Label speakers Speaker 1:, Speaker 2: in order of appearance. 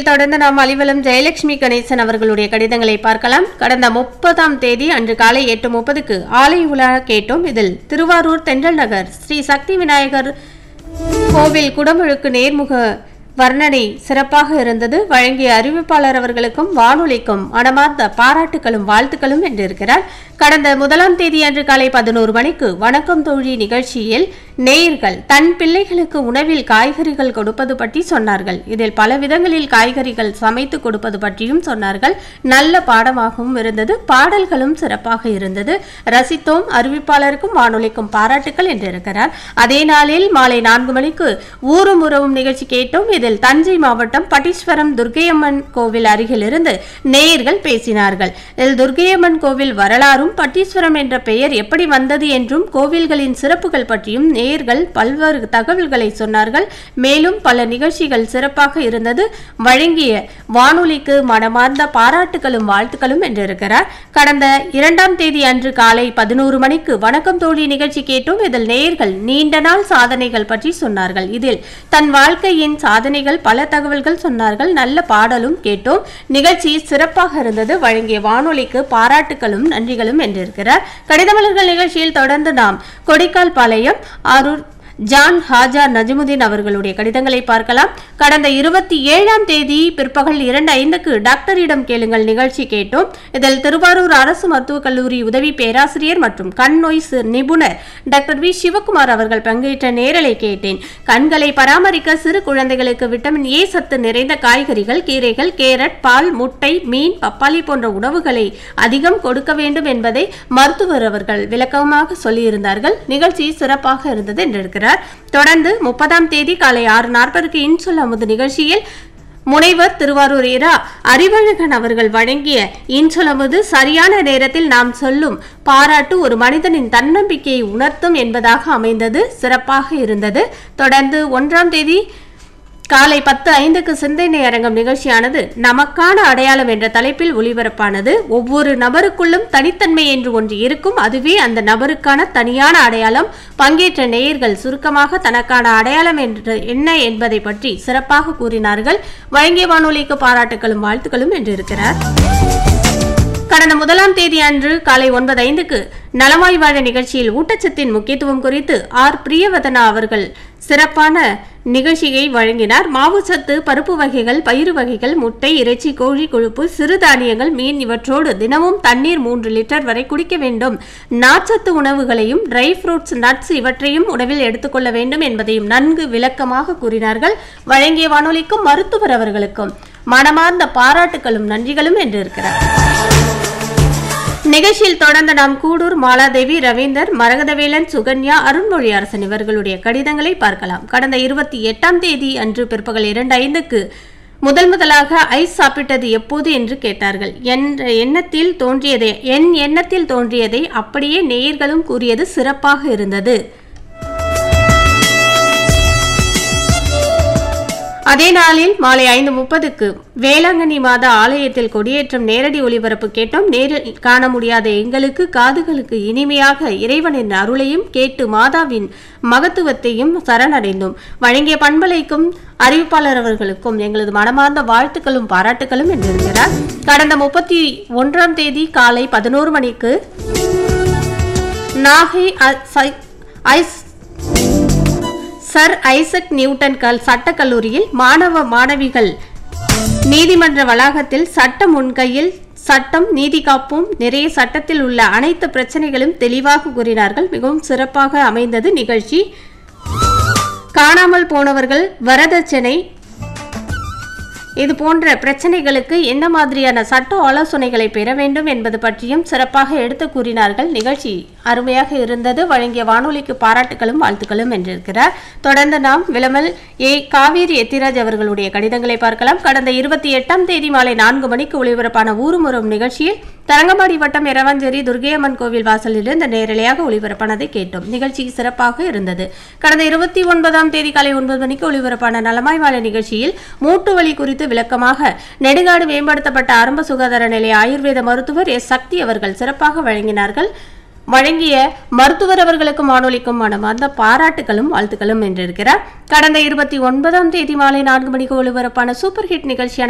Speaker 1: நிகழ்ச்சியில் தொடர்ந்து நாம் அலிவலம் ஜெயலட்சுமி கணேசன் அவர்களுடைய கடிதங்களை பார்க்கலாம் கடந்த முப்பதாம் தேதி அன்று காலை எட்டு முப்பதுக்கு ஆலை உலா கேட்டோம் இதில் திருவாரூர் தென்றல் நகர் ஸ்ரீ சக்தி விநாயகர் கோவில் குடமுழுக்கு நேர்முக வர்ணனை சிறப்பாக இருந்தது வழங்கிய அறிவிப்பாளர் அவர்களுக்கும் வானொலிக்கும் மனமார்ந்த பாராட்டுகளும் வாழ்த்துக்களும் என்றிருக்கிறார் கடந்த முதலாம் தேதி அன்று காலை பதினோரு மணிக்கு வணக்கம் தோழி நிகழ்ச்சியில் நேயர்கள் தன் பிள்ளைகளுக்கு உணவில் காய்கறிகள் கொடுப்பது பற்றி சொன்னார்கள் இதில் பல விதங்களில் காய்கறிகள் சமைத்து கொடுப்பது பற்றியும் சொன்னார்கள் நல்ல பாடமாகவும் இருந்தது பாடல்களும் சிறப்பாக இருந்தது ரசித்தோம் அறிவிப்பாளருக்கும் வானொலிக்கும் பாராட்டுக்கள் என்றிருக்கிறார் அதே நாளில் மாலை நான்கு மணிக்கு ஊரும் உறவும் நிகழ்ச்சி கேட்டோம் இதில் தஞ்சை மாவட்டம் பட்டீஸ்வரம் துர்க்கையம்மன் கோவில் அருகிலிருந்து நேயர்கள் பேசினார்கள் இதில் துர்க்கையம்மன் கோவில் வரலாறும் பட்டீஸ்வரம் என்ற பெயர் எப்படி வந்தது என்றும் கோவில்களின் சிறப்புகள் பற்றியும் நேயர்கள் பல்வேறு தகவல்களை சொன்னார்கள் மேலும் பல நிகழ்ச்சிகள் சிறப்பாக இருந்தது வழங்கிய வானொலிக்கு மனமார்ந்த பாராட்டுகளும் வாழ்த்துக்களும் என்றிருக்கிறார் கடந்த இரண்டாம் தேதி அன்று காலை பதினோரு மணிக்கு வணக்கம் தோழி நிகழ்ச்சி கேட்டோம் இதில் நேயர்கள் நீண்ட நாள் சாதனைகள் பற்றி சொன்னார்கள் இதில் தன் வாழ்க்கையின் சாதனைகள் பல தகவல்கள் சொன்னார்கள் நல்ல பாடலும் கேட்டோம் நிகழ்ச்சி சிறப்பாக இருந்தது வழங்கிய வானொலிக்கு பாராட்டுகளும் நன்றிகளும் என்றிருக்கிறார் கடிதமலர்கள் நிகழ்ச்சியில் தொடர்ந்து நாம் கொடிக்கால் பாளையம் அரூர் ஜான் ஹாஜா நஜமுதீன் அவர்களுடைய கடிதங்களை பார்க்கலாம் கடந்த இருபத்தி ஏழாம் தேதி பிற்பகல் இரண்டு ஐந்துக்கு டாக்டரிடம் கேளுங்கள் நிகழ்ச்சி கேட்டோம் இதில் திருவாரூர் அரசு மருத்துவக் கல்லூரி உதவி பேராசிரியர் மற்றும் கண் நோய் சி- நிபுணர் டாக்டர் வி சிவகுமார் அவர்கள் பங்கேற்ற நேரலை கேட்டேன் கண்களை பராமரிக்க சிறு குழந்தைகளுக்கு விட்டமின் ஏ சத்து நிறைந்த காய்கறிகள் கீரைகள் கேரட் பால் முட்டை மீன் பப்பாளி போன்ற உணவுகளை அதிகம் கொடுக்க வேண்டும் என்பதை மருத்துவர் அவர்கள் விளக்கமாக சொல்லியிருந்தார்கள் நிகழ்ச்சி சிறப்பாக இருந்தது என்றிருக்கிறார் தொடர்ந்து முப்பதாம் தேதி காலை ஆறு நாற்பதுக்கு இன்சொல் அமுது நிகழ்ச்சியில் முனைவர் திருவாரூர் இரா அறிவழகன் அவர்கள் வழங்கிய இன்சொலமுது சரியான நேரத்தில் நாம் சொல்லும் பாராட்டு ஒரு மனிதனின் தன்னம்பிக்கையை உணர்த்தும் என்பதாக அமைந்தது சிறப்பாக இருந்தது தொடர்ந்து ஒன்றாம் தேதி காலை பத்து ஐந்துக்கு சிந்தனை அரங்கம் நிகழ்ச்சியானது நமக்கான அடையாளம் என்ற தலைப்பில் ஒளிபரப்பானது ஒவ்வொரு நபருக்குள்ளும் தனித்தன்மை என்று ஒன்று இருக்கும் அதுவே அந்த நபருக்கான தனியான அடையாளம் பங்கேற்ற நேயர்கள் சுருக்கமாக தனக்கான அடையாளம் என்று என்ன என்பதை பற்றி சிறப்பாக கூறினார்கள் வழங்கிய வானொலிக்கு பாராட்டுகளும் வாழ்த்துக்களும் என்றிருக்கிறார் கடந்த முதலாம் தேதி அன்று காலை ஒன்பது ஐந்துக்கு நலமாய் வாழ நிகழ்ச்சியில் ஊட்டச்சத்தின் முக்கியத்துவம் குறித்து ஆர் பிரியவதனா அவர்கள் சிறப்பான நிகழ்ச்சியை வழங்கினார் மாவுச்சத்து பருப்பு வகைகள் பயிறு வகைகள் முட்டை இறைச்சி கோழி கொழுப்பு சிறுதானியங்கள் மீன் இவற்றோடு தினமும் தண்ணீர் மூன்று லிட்டர் வரை குடிக்க வேண்டும் நார்ச்சத்து உணவுகளையும் ட்ரை ஃப்ரூட்ஸ் நட்ஸ் இவற்றையும் உணவில் எடுத்துக்கொள்ள வேண்டும் என்பதையும் நன்கு விளக்கமாக கூறினார்கள் வழங்கிய வானொலிக்கும் மருத்துவர் அவர்களுக்கும் மனமார்ந்த பாராட்டுகளும் நன்றிகளும் என்றிருக்கிறார் நிகழ்ச்சியில் தொடர்ந்து நாம் கூடூர் மாலாதேவி ரவீந்தர் மரகதவேலன் சுகன்யா அருண்மொழி அரசன் இவர்களுடைய கடிதங்களை பார்க்கலாம் கடந்த இருபத்தி எட்டாம் தேதி அன்று பிற்பகல் இரண்டு ஐந்துக்கு முதல் முதலாக ஐஸ் சாப்பிட்டது எப்போது என்று கேட்டார்கள் என்ற எண்ணத்தில் தோன்றியதை என் எண்ணத்தில் தோன்றியதை அப்படியே நேயர்களும் கூறியது சிறப்பாக இருந்தது அதே நாளில் மாலை ஐந்து முப்பதுக்கு வேளாங்கண்ணி மாதா ஆலயத்தில் கொடியேற்றம் நேரடி ஒளிபரப்பு கேட்டோம் நேரில் காண முடியாத எங்களுக்கு காதுகளுக்கு இனிமையாக இறைவனின் அருளையும் கேட்டு மாதாவின் மகத்துவத்தையும் சரணடைந்தோம் வழங்கிய பண்பலைக்கும் அறிவிப்பாளர் அவர்களுக்கும் எங்களது மனமார்ந்த வாழ்த்துக்களும் பாராட்டுகளும் என்றிருக்கிறார் கடந்த முப்பத்தி ஒன்றாம் தேதி காலை பதினோரு மணிக்கு நாகை அ- சை- ஐஸ் சர் ஐசக் நியூட்டன் கல் சட்டக் கல்லூரியில் மாணவ மாணவிகள் நீதிமன்ற வளாகத்தில் சட்ட முன்கையில் சட்டம் நீதி காப்பும் நிறைய சட்டத்தில் உள்ள அனைத்து பிரச்சனைகளும் தெளிவாக கூறினார்கள் மிகவும் சிறப்பாக அமைந்தது நிகழ்ச்சி காணாமல் போனவர்கள் வரதட்சணை இது போன்ற பிரச்சனைகளுக்கு என்ன மாதிரியான சட்ட ஆலோசனைகளை பெற வேண்டும் என்பது பற்றியும் சிறப்பாக எடுத்து கூறினார்கள் நிகழ்ச்சி அருமையாக இருந்தது வழங்கிய வானொலிக்கு பாராட்டுகளும் வாழ்த்துக்களும் என்றிருக்கிறார் தொடர்ந்து நாம் விளமல் ஏ காவேரி எத்திராஜ் அவர்களுடைய கடிதங்களை பார்க்கலாம் கடந்த இருபத்தி எட்டாம் தேதி மாலை நான்கு மணிக்கு ஒளிபரப்பான ஊருமுறம் நிகழ்ச்சியில் தரங்கம்பாடி வட்டம் இரவாஞ்சேரி துர்கையம்மன் கோவில் வாசலிலிருந்து நேரலையாக ஒளிபரப்பானதை கேட்டோம் நிகழ்ச்சி சிறப்பாக இருந்தது கடந்த இருபத்தி ஒன்பதாம் தேதி காலை ஒன்பது மணிக்கு ஒளிபரப்பான நலமாய் வாழ நிகழ்ச்சியில் மூட்டு வலி குறித்து விளக்கமாக நெடுங்காடு மேம்படுத்தப்பட்ட ஆரம்ப சுகாதார நிலைய ஆயுர்வேத மருத்துவர் எஸ் சக்தி அவர்கள் சிறப்பாக வழங்கினார்கள் வழங்கிய மருத்துவர் அவர்களுக்கும் வானொலிக்கும் மனமார்ந்த பாராட்டுகளும் வாழ்த்துக்களும் என்றிருக்கிறார் கடந்த இருபத்தி ஒன்பதாம் தேதி மாலை நான்கு மணிக்கு ஒளிபரப்பான சூப்பர் ஹிட் நிகழ்ச்சியான